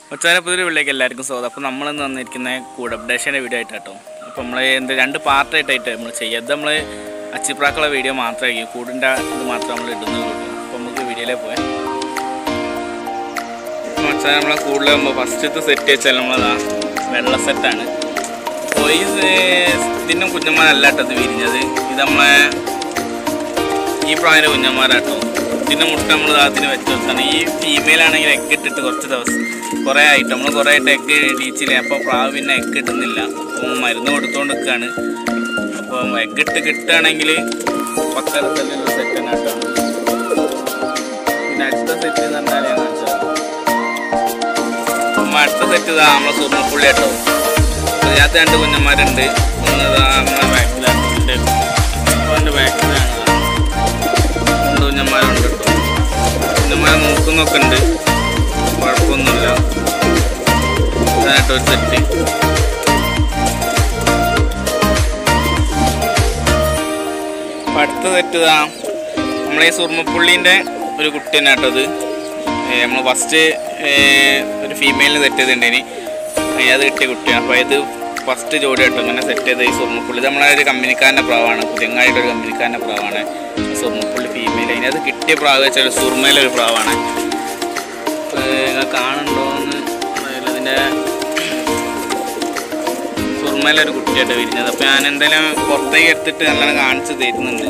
ഉച്ചാരപ്പുതിരി വിളിലേക്ക് എല്ലാവർക്കും സ്വാഗതം അപ്പോൾ നമ്മളിന്ന് വന്നിരിക്കുന്ന കൂടെ അപ്ഡേഷൻ്റെ വീഡിയോ ആയിട്ടാട്ടോ അപ്പോൾ നമ്മൾ എന്ത് രണ്ട് പാർട്ടായിട്ടായിട്ട് നമ്മൾ ചെയ്യുക ഇത് നമ്മൾ അച്ചിപ്രാക്കളെ വീഡിയോ മാത്രമായിരിക്കും കൂടിൻ്റെ ഇത് മാത്രം നമ്മൾ ഇടുന്നത് കിട്ടും അപ്പോൾ നമുക്ക് വീഡിയോയിലേക്ക് പോയാൽ വെച്ചാൽ നമ്മളെ കൂടുതലാകുമ്പോൾ ഫസ്റ്റത്തെ സെറ്റ് വെച്ചാൽ നമ്മളതാ വെള്ള സെറ്റാണ് അപ്പോൾ ഈ ഇതിൻ്റെ കുഞ്ഞന്മാരല്ല കേട്ടോ ഇത് വിരിഞ്ഞത് ഇത് നമ്മളെ ഈ പ്രായം കുഞ്ഞന്മാരാട്ടോ ഇതിൻ്റെ മുട്ട നമ്മൾ അതിന് വെച്ച് വെച്ചാണ് ഈ ഫീമെയിൽ ആണെങ്കിൽ എഗ് ഇട്ടിട്ട് കുറച്ച് ദിവസം കുറേ ആയിട്ട് നമ്മൾ കുറേ ആയിട്ട് എഗ് ഇടിച്ചില്ല അപ്പോൾ പ്രാവ് പിന്നെ എഗ് കിട്ടുന്നില്ല അപ്പം മരുന്ന് കൊടുത്തുകൊണ്ട് നിൽക്കുകയാണ് അപ്പം എഗ് ഇട്ട് കിട്ടുകയാണെങ്കിൽ പത്തരത്തല്ലുള്ള സെറ്റ് തന്നെ കേട്ടോ പിന്നെ അടുത്ത സെറ്റ് എന്ന് പറഞ്ഞാൽ ഞാൻ കാണിച്ചത് അപ്പം അടുത്ത സെറ്റ് ഇതാ നമ്മളെ സുർമ്മപ്പുള്ളി കേട്ടോ അതിനകത്ത് രണ്ട് കുഞ്ഞന്മാരുണ്ട് ഒന്ന് ഇതാ നമ്മളെ ബാക്കിലാണ് ഇതിൻ്റെ അതിൻ്റെ ബാക്കിലാണ് രണ്ട് കുഞ്ഞന്മാരുണ്ട് കേട്ടോ കുഞ്ഞന്മാരെ നോക്കുന്നൊക്കെ ഉണ്ട് കുഴപ്പമൊന്നുമില്ല ഇതായിട്ട് ഒരു സെറ്റ് അപ്പം അടുത്ത സെറ്റ് ഇതാ നമ്മളെ ഈ സുർമ്മപ്പുള്ളീൻ്റെ ഒരു കുട്ടി തന്നെ കേട്ടോ ഇത് നമ്മൾ ഫസ്റ്റ് ഒരു ഫീമെയിലിന് സെറ്റ് ചെയ്തിട്ടുണ്ടേനി അതിനകത്ത് കിട്ടിയ കുട്ടിയാണ് അപ്പോൾ ഇത് ഫസ്റ്റ് ജോഡി കേട്ടോ ഇങ്ങനെ സെറ്റ് ചെയ്ത ഈ സ്വർണ്ണപ്പുള്ളി ഇത് നമ്മളെ ഒരു കമ്പനിക്കാരൻ്റെ പ്രാവാണ് പുതിയങ്ങാടിയുടെ ഒരു കമ്പനിക്കാരൻ്റെ പ്രാവാണ് സ്വർണ്ണപ്പുള്ളി ഫീമെയിൽ അതിനകത്ത് കിട്ടിയ പ്രാവ് വെച്ചാൽ സുർമയിലൊരു പ്രാവാണ് നിങ്ങൾ കാണുന്നുണ്ടോയെന്ന് അറിയില്ല ഇതിൻ്റെ സുർമയിലൊരു കുട്ടിയായിട്ട് വിരിഞ്ഞത് അപ്പോൾ ഞാൻ എന്തായാലും പുറത്തേക്ക് എടുത്തിട്ട് നല്ലോണം കാണിച്ച് തരുന്നുണ്ട്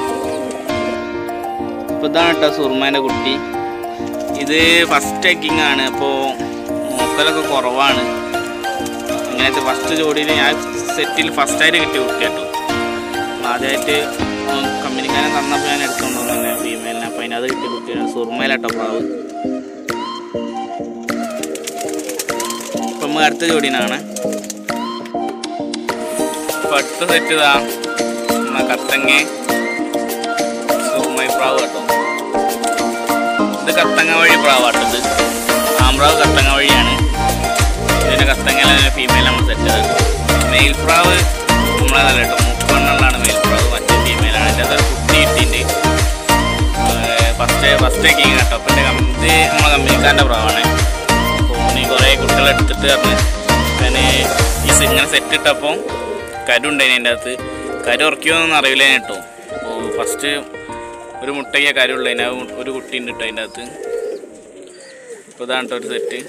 അപ്പോൾ ഇതാണ് കേട്ടോ സുർമേൻ്റെ കുട്ടി ഇത് ഫസ്റ്റ് എക്കിങ് ആണ് അപ്പോൾ നോക്കലൊക്കെ കുറവാണ് അങ്ങനത്തെ ഫസ്റ്റ് ജോഡിയിൽ ഞാൻ സെറ്റിൽ ഫസ്റ്റായിട്ട് കിട്ടിയ കുട്ടി കേട്ടോ ആദ്യമായിട്ട് കമ്പനിക്കാരൻ തന്നപ്പോൾ ഞാൻ എടുത്തോണ്ട് തന്നെ ഫീമെയിലിനെ അപ്പോൾ അതിനകത്ത് കിട്ടിയ കുട്ടിയാണ് സുർമയിലാട്ടോ പ്രാവ് അപ്പം നമ്മൾ അടുത്ത ജോഡീനാണ് അപ്പം അടുത്ത സെറ്റ് ഇതാ നമ്മളെ കത്തങ്ങ സുർമൈ പ്രാവ് കേട്ടോ ഇത് കത്തങ്ങ വഴി പ്രാവാട്ടത് ആമ്പ്രാവ് കത്തങ്ങ വഴിയാണ് ഇതിൻ്റെ കത്തങ്ങ ഫീമെയിൽ നമ്മൾ സെറ്റ് ചെയ്തത് മെയിൽ പ്രാവ് നമ്മളതല്ല കേട്ടോ മുപ്പെണ്ണുള്ളതാണ് മെയിൽ പ്രാവ് മറ്റേ ഫീമെയിലാണ് അതിൻ്റെ അതൊരു കുട്ടി കിട്ടിയിട്ട് ഫസ്റ്റ് ഫസ്റ്റ് ടേക്കിങ് കേട്ടോ അപ്പം എൻ്റെ ഇത് നമ്മളെ കമ്പനിക്കാരൻ്റെ പ്രാവാണ് അപ്പോൾ ഈ കുറേ കുട്ടികളെ എടുത്തിട്ട് പറഞ്ഞ് ഞാൻ ഈ സെ- ഇങ്ങനെ സെറ്റ് ഇട്ടപ്പോൾ കരുണ്ടായിന് അതിൻ്റെ അകത്ത് കരു ഉറക്കിയോന്നൊന്നും അറിയില്ല കേട്ടോ അപ്പോൾ ഫസ്റ്റ് ഒരു മുട്ടയ്ക്ക് കാര്യമുള്ളതിന് ഒരു കുട്ടി ഉണ്ട് കേട്ടോ അതിൻ്റെ അകത്ത് ഇപ്പോൾ ഇതാണ് കേട്ടോ ഒരു സെറ്റ്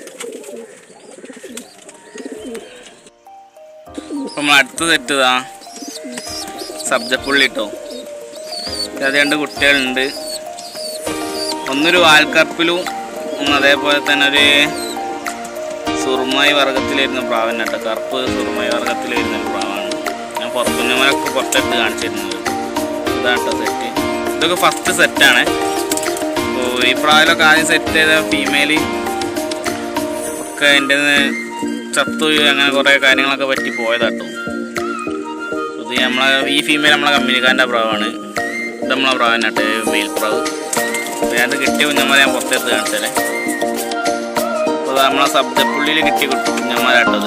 അപ്പം നമ്മൾ അടുത്ത സെറ്റ് ഇതാ സബ്ജപ്പുള്ളി കേട്ടോ അത് രണ്ട് കുട്ടികളുണ്ട് ഒന്നൊരു വാൽക്കപ്പിലും ഒന്ന് അതേപോലെ തന്നെ ഒരു സുറുമായി വർഗത്തിലിരുന്ന പ്രാവൻ കേട്ടോ കറുപ്പ് സുറുമായി വർഗത്തിലിരുന്ന ഒരു പ്രാവാണ് ഞാൻ പുറത്തുനിന്നവരൊക്കെ പുറത്തെടുത്ത് കാണിച്ചിരുന്നത് ഇതാണ് കേട്ടോ സെറ്റ് ഇതൊക്കെ ഫസ്റ്റ് സെറ്റാണ് അപ്പോൾ ഈ പ്രാവിലൊക്കെ ആദ്യം സെറ്റ് ചെയ്ത ഫീമെയിൽ ഒക്കെ എൻ്റെ ചത്തു അങ്ങനെ കുറേ കാര്യങ്ങളൊക്കെ പറ്റി പോയതാട്ടോ ഇത് നമ്മളെ ഈ ഫീമെയിൽ നമ്മളെ കമ്പനിക്കാരൻ്റെ പ്രാവാണ് ഇത് നമ്മളെ പ്രാവനാട്ടെ മെയിൽ പ്രാവ് അപ്പോൾ ഞാനത് കിട്ടിയ കുഞ്ഞന്മാരെ ഞാൻ പുറത്തെടുത്ത് കാണിച്ചാലേ അപ്പോൾ അത് നമ്മളെ സബ്ജപ്പുള്ളിയിൽ കിട്ടിയ കുട്ടി കുഞ്ഞന്മാരാട്ടത്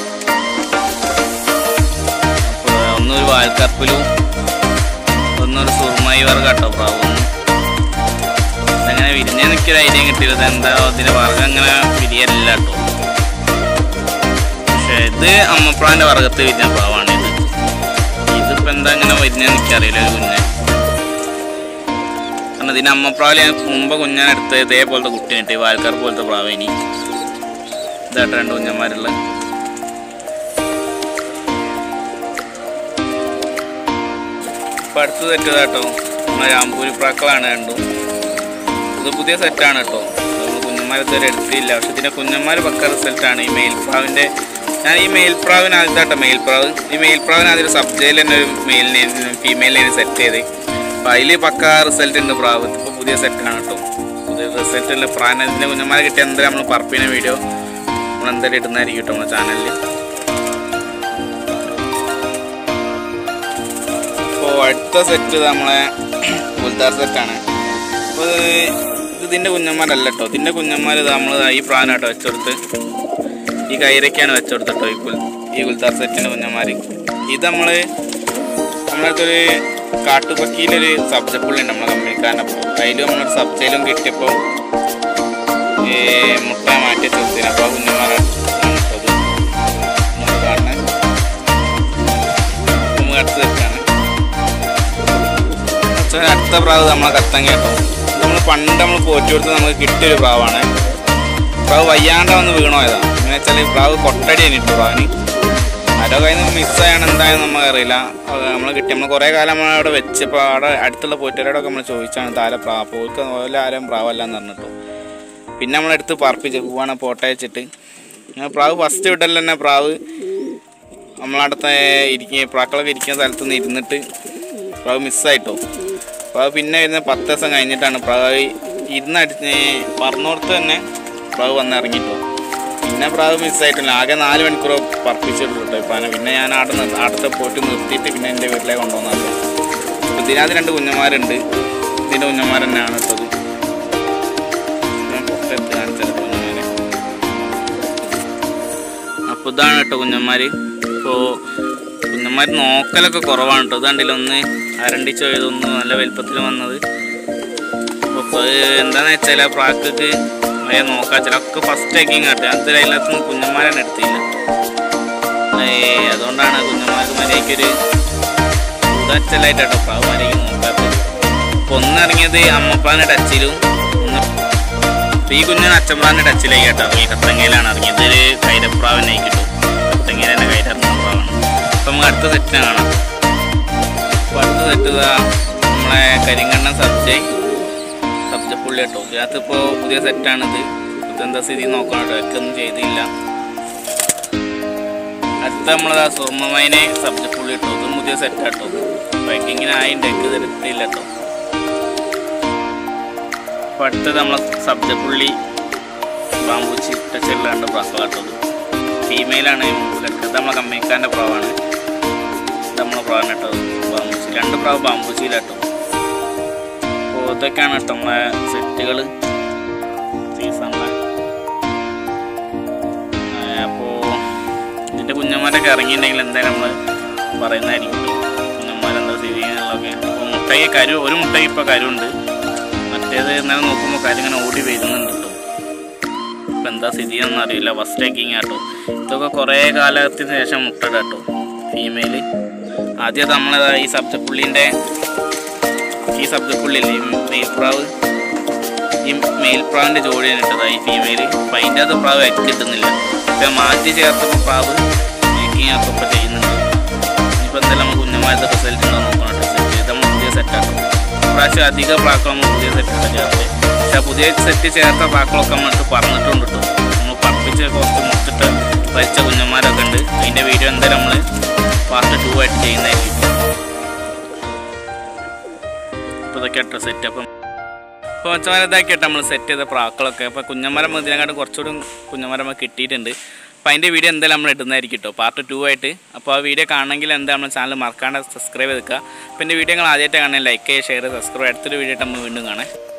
അപ്പോൾ ഒന്നൊരു വാൽക്കപ്പിലും ഒന്നൊരു സുർമായി വർഗം കേട്ടോ പ്രാവ് അങ്ങനെ വിരിഞ്ഞ എനിക്കൊരു ഐഡിയ കിട്ടിയത് എന്താ അതിന്റെ വർഗം അങ്ങനെ വിരിയല്ല കേട്ടോ പക്ഷെ ഇത് അമ്മപ്രാന്റെ വർഗത്ത് വിരിഞ്ഞ പ്രാവാണ് ഇത് ഇതിപ്പോ എന്താ അങ്ങനെ വിരിഞ്ഞ എനിക്കറിയില്ല ഒരു കുഞ്ഞ് കാരണം ഇതിന്റെ അമ്മപ്രാവിൽ ഞാൻ മുമ്പ് കുഞ്ഞാൻ എടുത്ത് ഇതേപോലത്തെ കുട്ടീനിട്ട് വാൽക്കാർ പോലത്തെ പ്രാവേനി ഇതായിട്ട് രണ്ട് കുഞ്ഞന്മാരുള്ള ഇപ്പൊ അടുത്ത് സെറ്റ് കേട്ടോ നമ്മളെ രാംപൂരി പ്രാക്കളാണ് രണ്ടും ഇത് പുതിയ സെറ്റാണ് കേട്ടോ നമ്മൾ കുഞ്ഞന്മാരെ ഇതുവരെ എടുത്തില്ല പക്ഷെ ഇതിൻ്റെ കുഞ്ഞന്മാർ പക്ക റിസൾട്ടാണ് ഈ മെയിൽ പ്രാവിൻ്റെ ഞാൻ ഈ മെയിൽ പ്രാവിന് ആദ്യത്താട്ടോ മെയിൽ പ്രാവ് ഈ മെയിൽ പ്രാവിന് ആദ്യം സബ്ജയിൽ തന്നെ ഒരു മെയിലിനെ ഫീമെയിലിനെ സെറ്റ് ചെയ്ത് അപ്പോൾ അതിൽ പക്ക റിസൾട്ട് ഉണ്ട് പ്രാവ് ഇപ്പോൾ പുതിയ സെറ്റാണ് കേട്ടോ പുതിയ റിസൾട്ട് ഉള്ള പ്രാവിനെ ഇതിൻ്റെ കുഞ്ഞന്മാരെ കിട്ടിയ എന്തായാലും നമ്മൾ പറപ്പിന വീഡിയോ നമ്മൾ എന്തായാലും ഇടുന്നതായിരിക്കും കേട്ടോ നമ്മുടെ ചാനലിൽ അപ്പോൾ അടുത്ത സെറ്റ് നമ്മളെ ഉൽദാർ സെറ്റാണ് അപ്പോൾ ഇത് ഇതിൻ്റെ കുഞ്ഞന്മാരല്ല കേട്ടോ ഇതിൻ്റെ കുഞ്ഞന്മാർ ഇത് നമ്മൾ ഈ പ്രാനാട്ടോ വെച്ചെടുത്ത് ഈ കൈരയ്ക്കാണ് വെച്ചെടുത്തിട്ടോ ഈ കുൽ ഈ കുൽത്താർ സെറ്റിൻ്റെ കുഞ്ഞന്മാർ ഇത് നമ്മൾ നമ്മളടുത്തൊരു കാട്ടുപക്കിയിലൊരു സബ്ജപ്പുള്ളി ഉണ്ട് നമ്മളെ കമ്പനിക്കാരൻ്റെ അപ്പോൾ അതിൽ നമ്മളൊരു സബ്ജയിലും കിട്ടിയപ്പോൾ ഈ മുട്ട മാറ്റി വെച്ച് കൊടുത്തിന് അപ്പോൾ ആ കുഞ്ഞന്മാരെ കാണിച്ചത് നമ്മൾ കാണുന്നത് നമുക്ക് അടുത്ത് വെച്ചാണ് കുറച്ച് അടുത്ത പ്രാവ് നമ്മളെ കത്തങ്ങ കേട്ടോ നമ്മൾ പണ്ട് നമ്മൾ പോറ്റി കൊടുത്ത് നമുക്ക് കിട്ടിയൊരു പ്രാവാണ് പ്രാവ് വയ്യാണ്ട് വന്ന് വീണോയതാ എങ്ങനെ വെച്ചാൽ ഈ പ്രാവ് കൊട്ടടി ഇട്ടു പ്രാവിന് ആരോ കയ്യിൽ നിന്ന് മിസ്സായാണ് എന്തായെന്ന് നമുക്ക് അറിയില്ല നമ്മൾ കിട്ടി നമ്മൾ കുറേ കാലം നമ്മൾ അവിടെ വെച്ചപ്പോൾ അവിടെ അടുത്തുള്ള പോറ്റുകാരോടൊക്കെ നമ്മൾ ചോദിച്ചാണ് താല പ്രാവ് പോർക്ക് പോലെ ആരും പ്രാവല്ല എന്ന് പറഞ്ഞിട്ടു പിന്നെ നമ്മളെടുത്ത് പറപ്പിച്ച് പോവാണ് പോട്ടെ വെച്ചിട്ട് അങ്ങനെ പ്രാവ് ഫസ്റ്റ് വിട്ടല്ല തന്നെ പ്രാവ് നമ്മളടുത്ത് ഇരിക്കുക പ്രാക്കളൊക്കെ ഇരിക്കുന്ന സ്ഥലത്ത് നിന്ന് ഇരുന്നിട്ട് പ്രാവ് മിസ്സായിട്ടോ പ്രാവ് പിന്നെ വരുന്ന പത്ത് ദിവസം കഴിഞ്ഞിട്ടാണ് പ്രാവ് ഇരുന്നടിച്ച് പറന്നോടത്ത് തന്നെ പ്രാവ് വന്ന് ഇറങ്ങിട്ടോ പിന്നെ പ്രാവ് മിസ്സായിട്ടില്ല ആകെ നാല് മണിക്കൂർ പറപ്പിച്ചിട്ടുള്ളൂ കേട്ടോ ഇപ്പം പിന്നെ ഞാൻ അവിടെ നിന്ന് അടുത്ത പോയിട്ട് നിർത്തിയിട്ട് പിന്നെ എൻ്റെ വീട്ടിലേക്ക് കൊണ്ടുവന്നത് അപ്പോൾ ഇതിനകത്ത് രണ്ട് കുഞ്ഞന്മാരുണ്ട് ഇതിൻ്റെ കുഞ്ഞന്മാർ തന്നെയാണ് ഇട്ടത് ഞാൻ പുറത്തെടുത്ത് കാണിച്ചത് കുഞ്ഞന്മാരെ അപ്പോൾ ഇതാണ് കേട്ടോ കുഞ്ഞന്മാർ ഇപ്പോൾ കുഞ്ഞന്മാർ നോക്കലൊക്കെ കുറവാണ് കേട്ടോ ഇതാണ്ടില്ല ഒന്ന് അരണ്ടിച്ചോ ഇതൊന്ന് നല്ല വലുപ്പത്തിൽ വന്നത് അപ്പോൾ എന്താണെന്ന് വെച്ചാൽ ആ പ്രാക്കക്ക് അതിനെ നോക്കാം ചിലൊക്കെ ഫസ്റ്റ് ടേക്കിങ് കേട്ടോ അതിൽ അതിനകത്തുനിന്ന് കുഞ്ഞന്മാരാണ് എടുത്തില്ല ഏയ് അതുകൊണ്ടാണ് കുഞ്ഞന്മാർക്ക് മര്യാദയ്ക്കൊരു ഉദാറ്റലായിട്ട് കേട്ടോ പ്രാവ് മര്യാദയ്ക്ക് നോക്കാത്തത് അപ്പോൾ ഒന്നിറങ്ങിയത് അമ്മപ്പാൻ്റെ ടച്ചിലും ഒന്ന് ഇപ്പൊ ഈ കുഞ്ഞിന് അച്ചമ്പ്രാൻ്റെ ടച്ചിലേക്ക് കേട്ടോ ഈ കത്തങ്ങയിലാണ് ഇറങ്ങിയത് ഒരു കൈരപ്രാവിനെ കിട്ടും കത്തങ്ങയിൽ തന്നെ കൈരറുന്ന പ്രാവാണ് അപ്പം നമുക്ക് അടുത്ത സെറ്റിനെ കാണാം അപ്പോൾ അടുത്ത സെറ്റ് ഇതാ നമ്മളെ കരിങ്കണ്ണൻ സബ്ജ സബ്ജപ്പുള്ളി കേട്ടോ ഇതിനകത്ത് ഇപ്പോൾ പുതിയ സെറ്റാണിത് ഇതെന്താ സ്ഥിതി നോക്കണം കേട്ടോ എനിക്കൊന്നും ചെയ്തില്ല അടുത്ത നമ്മളതാ സ്വർമ്മമൈനെ സബ്ജപ്പുള്ളി കേട്ടോ ഇതും പുതിയ സെറ്റ് കേട്ടോ ബൈക്കിങ്ങിന് ആയിണ്ട് എനിക്ക് തരത്തില്ല കേട്ടോ അപ്പോൾ അടുത്തത് നമ്മളെ സബ്ജപ്പുള്ളി ബാമ്പൂച്ചി ടച്ചല്ലാണ്ട് പ്രാവ് കാട്ടത് ഫീമെയിലാണ് ഈ മുമ്പിലൊക്കെ ഇത് നമ്മളെ കമ്മിക്കാൻ്റെ പ്രാവാണ് ഇത് നമ്മളെ പ്രാവാണ് കേട്ടോ ബാമ്പൂച്ചി രണ്ട് പ്രാവ് ബാമ്പൂച്ചിയിലാട്ടോ അപ്പോൾ ഇതൊക്കെയാണ് കേട്ടോ നമ്മളെ സെറ്റുകൾ സീസണിലെ അപ്പോൾ ഇതിൻ്റെ കുഞ്ഞന്മാരൊക്കെ ഇറങ്ങിയിട്ടുണ്ടെങ്കിൽ എന്തായാലും നമ്മൾ പറയുന്നതായിരിക്കും കുഞ്ഞന്മാരെന്താ സ്ഥിതി എന്നുള്ളതൊക്കെ അപ്പോൾ മുട്ടയ്ക്ക് കരു ഒരു മുട്ടയ്ക്ക് ഇപ്പോൾ കരുണ്ട് മറ്റേത് ഇന്നലെ നോക്കുമ്പോൾ കാര്യം ഇങ്ങനെ ഓടി വരുന്നുണ്ട് കേട്ടോ ഇപ്പം എന്താ സ്ഥിതി എന്നൊന്നും അറിയില്ല ഫസ്റ്റ് ടേക്കിങ് ആട്ടോ ഇതൊക്കെ കുറേ കാലത്തിന് ശേഷം മുട്ടട കേട്ടോ ഫീമെയിൽ ആദ്യം നമ്മളത് ഈ സബ്ജപ്പുള്ളിൻ്റെ ഈ സബ്ജപ്പുള്ളില്ലേ ഈ മെയിൽ പ്രാവ് ഈ മെയിൽ പ്രാവിൻ്റെ ജോഡിയാണ് ഇട്ടത് ഈ ഫീമെയിൽ അപ്പം അതിൻ്റെ അത് പ്രാവ് എക്ക് കിട്ടുന്നില്ല ഇപ്പം മാറ്റി ചേർത്തപ്പോൾ പ്രാവ് മേക്കിങ് ആക്കപ്പോൾ ചെയ്യുന്നുണ്ട് ഇനിയിപ്പോൾ എന്തായാലും നമുക്ക് കുഞ്ഞന്മാരുടെ റിസൾട്ട് ഉണ്ടോ നോക്കണം കേട്ടോ സെറ്റ് ചെയ്ത് നമ്മൾ പുതിയ സെറ്റാക്കും പ്രാവശ്യം അധിക പ്രാക്കൾ നമ്മൾ പുതിയ സെറ്റാണ് ചേർത്ത് പക്ഷെ ആ പുതിയ സെറ്റ് ചേർത്ത പ്രാക്കളൊക്കെ നമ്മൾക്ക് പറഞ്ഞിട്ടുണ്ട് കേട്ടോ നമ്മൾ പറപ്പിച്ച് കുറച്ച് മുട്ടിട്ട് വലിച്ച കുഞ്ഞന്മാരൊക്കെ ഉണ്ട് അതിൻ്റെ വീഡിയോ എന്തായാലും നമ്മൾ പാർട്ട് ടു ആയിട്ട് ചെയ്യുന്നതായിരിക്കും ഇപ്പോൾ ഇതൊക്കെ കേട്ടോ സെറ്റ് അപ്പം ഇപ്പോൾ മച്ചമാരെ ഇതാക്കിയിട്ട് നമ്മൾ സെറ്റ് ചെയ്ത പ്രാക്കളൊക്കെ അപ്പോൾ കുഞ്ഞന്മാരം ഇതിനെക്കാട്ടും കുറച്ചുകൂടി കുഞ്ഞന്മാരം നമുക്ക് കിട്ടിയിട്ടുണ്ട് അപ്പോൾ അതിൻ്റെ വീഡിയോ എന്തായാലും നമ്മൾ ഇടുന്നതായിരിക്കും കേട്ടോ പാർട്ട് ടു ആയിട്ട് അപ്പോൾ ആ വീഡിയോ കാണണമെങ്കിൽ എന്താ നമ്മുടെ ചാനൽ മറക്കാണ്ട് സബ്സ്ക്രൈബ് ചെയ്ത് വെക്കുക അപ്പോൾ എൻ്റെ വീഡിയോ നിങ്ങൾ ആദ്യമായിട്ട് കാണാൻ ലൈക്ക് ചെയ്യുക ഷെയർ സബ്സ്ക്രൈബ് അടുത്തൊരു വീഡിയോ ആയിട്ട് നമ്മൾ വീണ്ടും കാണാം